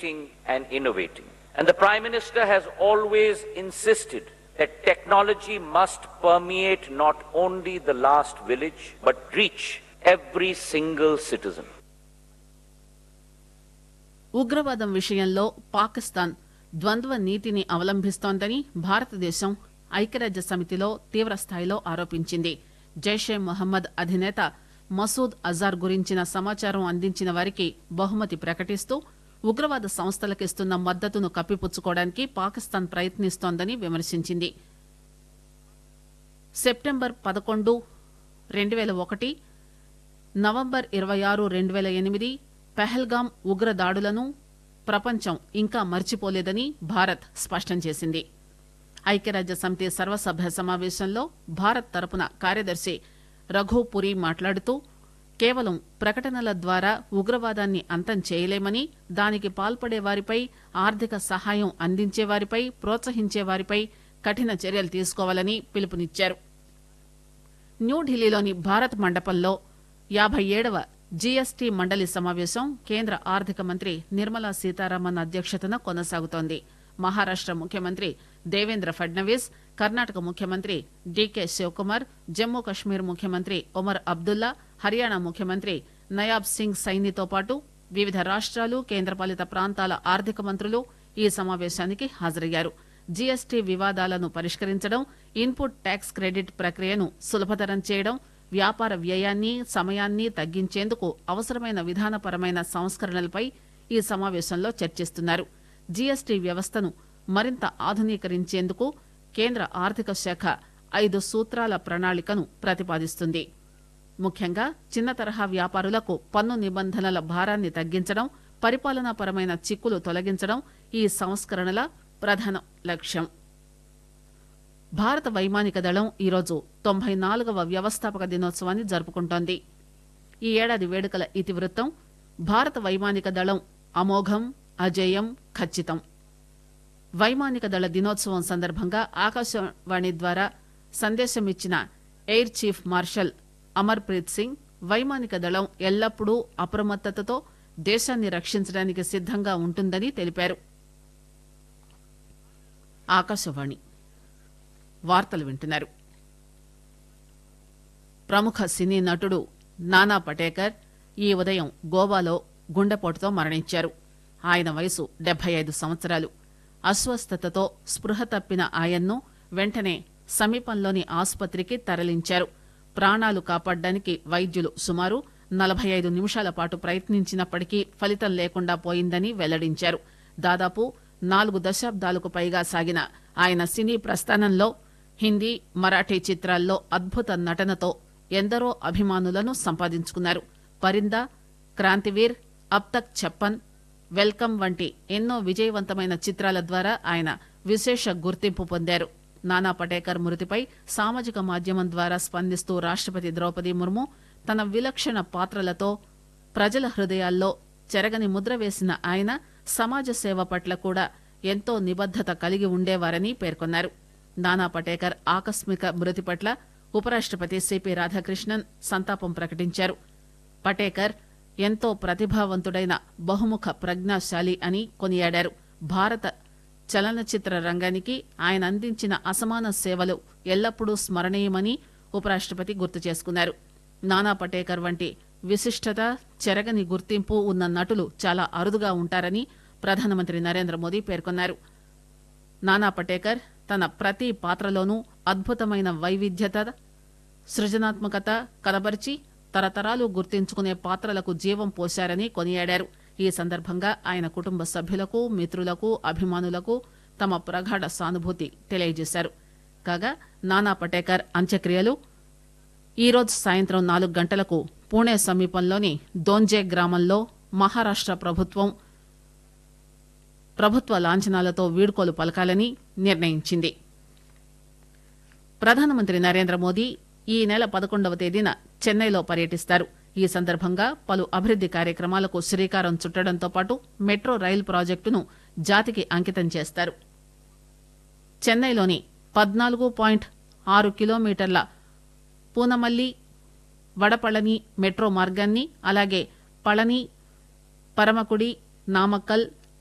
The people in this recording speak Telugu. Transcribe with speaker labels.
Speaker 1: creating and innovating. And the Prime Minister has always insisted that technology must permeate not only the last village, but reach every single citizen.
Speaker 2: ఉగ్రవాదం విషయంలో పాకిస్తాన్ ద్వంద్వ నీతిని అవలంబిస్తోందని భారతదేశం ఐక్యరాజ్య సమితిలో తీవ్రస్థాయిలో ఆరోపించింది జైషే మొహమ్మద్ అధినేత మసూద్ అజార్ గురించిన సమాచారం అందించిన వారికి బహుమతి ప్రకటిస్తూ ఉగ్రవాద సంస్థలకిస్తున్న మద్దతును కప్పిపుచ్చుకోవడానికి పాకిస్తాన్ ప్రయత్నిస్తోందని విమర్శించింది సెప్టెంబర్ పదకొండు రెండు వేల ఒకటి నవంబర్ ఇరవై ఆరు రెండు వేల ఎనిమిది పెహల్గాం ఉగ్ర దాడులను ప్రపంచం ఇంకా మర్చిపోలేదని భారత్ స్పష్టం చేసింది ఐక్యరాజ్య సమితి సర్వసభ్య సమావేశంలో భారత్ తరపున కార్యదర్శి రఘుపురి మాట్లాడుతూ కేవలం ప్రకటనల ద్వారా ఉగ్రవాదాన్ని అంతం చేయలేమని దానికి పాల్పడే వారిపై ఆర్థిక సహాయం అందించే వారిపై ప్రోత్సహించే వారిపై కఠిన చర్యలు తీసుకోవాలని పిలుపునిచ్చారు న్యూఢిల్లీలోని భారత్ మండపంలో యాభై ఏడవ జీఎస్టీ మండలి సమావేశం కేంద్ర ఆర్థిక మంత్రి నిర్మలా సీతారామన్ అధ్యక్షతన కొనసాగుతోంది మహారాష్ట ముఖ్యమంత్రి దేవేంద్ర ఫడ్నవీస్ కర్ణాటక ముఖ్యమంత్రి డీకే శివకుమార్ జమ్మూ కశ్మీర్ ముఖ్యమంత్రి ఒమర్ అబ్దుల్లా హర్యానా ముఖ్యమంత్రి నయాబ్ సింగ్ సైనితో పాటు వివిధ రాష్ట్రాలు కేంద్రపాలిత ప్రాంతాల ఆర్థిక మంత్రులు ఈ సమావేశానికి హాజరయ్యారు జీఎస్టీ వివాదాలను పరిష్కరించడం ఇన్పుట్ ట్యాక్స్ క్రెడిట్ ప్రక్రియను సులభతరం చేయడం వ్యాపార వ్యయాన్ని సమయాన్ని తగ్గించేందుకు అవసరమైన విధానపరమైన సంస్కరణలపై ఈ సమావేశంలో చర్చిస్తున్నారు జీఎస్టీ వ్యవస్థను మరింత ఆధునీకరించేందుకు కేంద్ర ఆర్థిక శాఖ ఐదు సూత్రాల ప్రణాళికను ప్రతిపాదిస్తుంది ముఖ్యంగా చిన్న తరహా వ్యాపారులకు పన్ను నిబంధనల భారాన్ని తగ్గించడం పరిపాలనాపరమైన చిక్కులు తొలగించడం ఈ సంస్కరణల ప్రధాన లక్ష్యం భారత వైమానిక దళం ఈరోజు తొంభై నాలుగవ వ్యవస్థాపక దినోత్సవాన్ని జరుపుకుంటోంది ఈ ఏడాది వేడుకల ఇతివృత్తం భారత వైమానిక దళం అమోఘం అజేయం ఖచ్చితం వైమానిక దళ దినోత్సవం సందర్భంగా ఆకాశవాణి ద్వారా సందేశమిచ్చిన air chief marshal Amarpreet Singh వైమానిక దళం ఎల్లప్పుడూ అప్రమత్తతతో దేశాన్ని రక్షించడానికి సిద్దంగా ఉంటుందని తెలిపారు ఆకాశవాణి వార్తలు వింటున్నారు ప్రముఖ సినీ నటుడు నానా పటేకర్ ఈ ఉదయం గోవాలో గుండెపోటుతో మరణించారు ఆయన వయసు డెబ్బై ఐదు సంవత్సరాలు అస్వస్థతతో స్పృహ తప్పిన ఆయన్ను వెంటనే సమీపంలోని ఆసుపత్రికి తరలించారు ప్రాణాలు కాపాడడానికి వైద్యులు సుమారు నలభై ఐదు నిమిషాల పాటు ప్రయత్నించినప్పటికీ ఫలితం లేకుండా పోయిందని వెల్లడించారు దాదాపు నాలుగు దశాబ్దాలకు పైగా సాగిన ఆయన సినీ ప్రస్థానంలో హిందీ మరాఠీ చిత్రాల్లో అద్భుత నటనతో ఎందరో అభిమానులను సంపాదించుకున్నారు పరిందా క్రాంతివీర్ అబ్ తక్ ఛప్పన్ వెల్కమ్ వంటి ఎన్నో విజయవంతమైన చిత్రాల ద్వారా ఆయన విశేష గుర్తింపు పొందారు నానా పటేకర్ మృతిపై సామాజిక మాధ్యమం ద్వారా స్పందిస్తూ రాష్టపతి ద్రౌపది ముర్ము తన విలక్షణ పాత్రలతో ప్రజల హృదయాల్లో చెరగని ముద్ర వేసిన ఆయన సమాజ సేవ పట్ల కూడా ఎంతో నిబద్దత కలిగి ఉండేవారని పేర్కొన్నారు నానా పటేకర్ ఆకస్మిక మృతి పట్ల ఉపరాష్టపతి సిపి రాధాకృష్ణన్ సంతాపం ప్రకటించారు పటేకర్ ఎంతో ప్రతిభావంతుడైన బహుముఖ ప్రజ్ఞాశాలి అని కొనియాడారు భారత చలనచిత్ర రంగానికి ఆయన అందించిన అసమాన సేవలు ఎల్లప్పుడూ స్మరణీయమని ఉపరాష్టపతి గుర్తు చేసుకున్నారు నానా పటేకర్ వంటి విశిష్టత చెరగని గుర్తింపు ఉన్న నటులు చాలా అరుదుగా ఉంటారని ప్రధానమంత్రి నరేంద్ర మోదీ పేర్కొన్నారు నానా పటేకర్ తన ప్రతి పాత్రలోనూ అద్భుతమైన వైవిధ్యత సృజనాత్మకత కనబరిచి తరతరాలు గుర్తించుకునే పాత్రలకు జీవం పోశారని కొనియాడారు ఈ సందర్భంగా ఆయన కుటుంబ సభ్యులకు మిత్రులకు అభిమానులకు తమ ప్రగాఢ సానుభూతి తెలియజేశారు కాగా నానా పటేకర్ అంత్యక్రియలు ఈరోజు సాయంత్రం నాలుగు గంటలకు పూణే సమీపంలోని దోంజే గ్రామంలో మహారాష్ట ప్రభుత్వం ప్రభుత్వ లాంఛనాలతో వీడ్కోలు పలకాలని నిర్ణయించింది ప్రధానమంత్రి నరేంద్ర మోదీ ఈ నెల పదకొండవ తేదీన చెన్నైలో పర్యటిస్తారు ఈ సందర్భంగా పలు అభివృద్ది కార్యక్రమాలకు శ్రీకారం చుట్టడంతో పాటు మెట్రో రైలు ప్రాజెక్టును జాతికి అంకితం చేస్తారు చెన్నైలోని పద్నాలుగు పాయింట్ ఆరు కిలోమీటర్ల పూనమల్లి వడపళని మెట్రో మార్గాన్ని అలాగే పళని పరమకుడి నామక్కల్